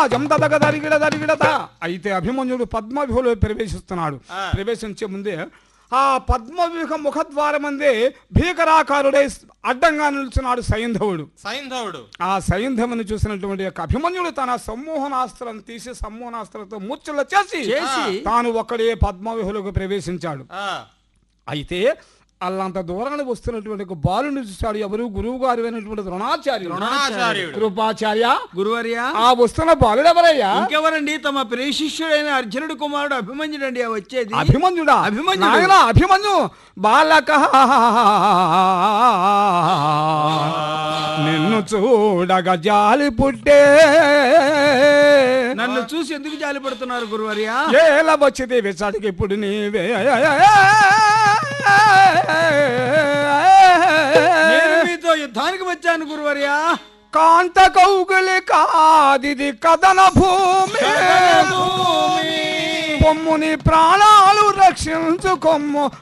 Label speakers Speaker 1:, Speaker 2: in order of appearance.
Speaker 1: రాజం దదగ దరిగిడ దరిగిడత అయితే అభిమన్యుడు పద్మవ్యూహంలో ప్రవేశిస్తున్నాడు
Speaker 2: ఆ.
Speaker 1: ప్రవేశించే ముందే ఆ పద్మవ్యూహ ముఖద్వారమందే భీకరాకారుడై అడ్డంగా నిలుచున్నాడు సైంధవుడు
Speaker 2: సైంధవుడు
Speaker 1: ఆ సైంధవుని చూసినటువంటి యొక్క అభిమన్యుడు తన సమ్మోహనాస్త్రం తీసి సమ్మోహనాస్త్రంతో ముచ్చుల చేసి
Speaker 3: చేసి
Speaker 1: తాను ఒక్కడే పద్మవ్యూహంలోకి ప్రవేశించాడు
Speaker 2: ఆ,
Speaker 1: అయితే అల్లంత దూరాన్ని వస్తున్నటువంటి ఒక బాలుని చూశాడు ఎవరు గురువు గారు అయినటువంటి ద్రోణాచార్యుడు
Speaker 2: ద్రోణాచార్యుడు
Speaker 1: కృపాచార్య
Speaker 3: గురువర్య
Speaker 1: ఆ వస్తున్న బాలుడు ఎవరయ్యా
Speaker 3: ఇంకెవరండి తమ ప్రియ శిష్యుడైన అర్జునుడి కుమారుడు అభిమన్యుడండి ఆ వచ్చేది
Speaker 1: అభిమన్యుడా
Speaker 3: అభిమన్యుడు.
Speaker 1: నాయనా, అభిమన్యు బాలక నిన్ను చూడగా జాలి పుట్టే
Speaker 3: నన్ను చూసి ఎందుకు జాలి పడుతున్నారు గురువర్య
Speaker 1: ఏల వచ్చితే విచాడికి ఇప్పుడు నీవే
Speaker 3: నేను మీతో యుద్ధానికి వచ్చాను గురువర్య
Speaker 1: కాంత కౌగులి కాదిది కథన భూమి పొమ్ముని ప్రాణాలు రక్షించు కొమ్ము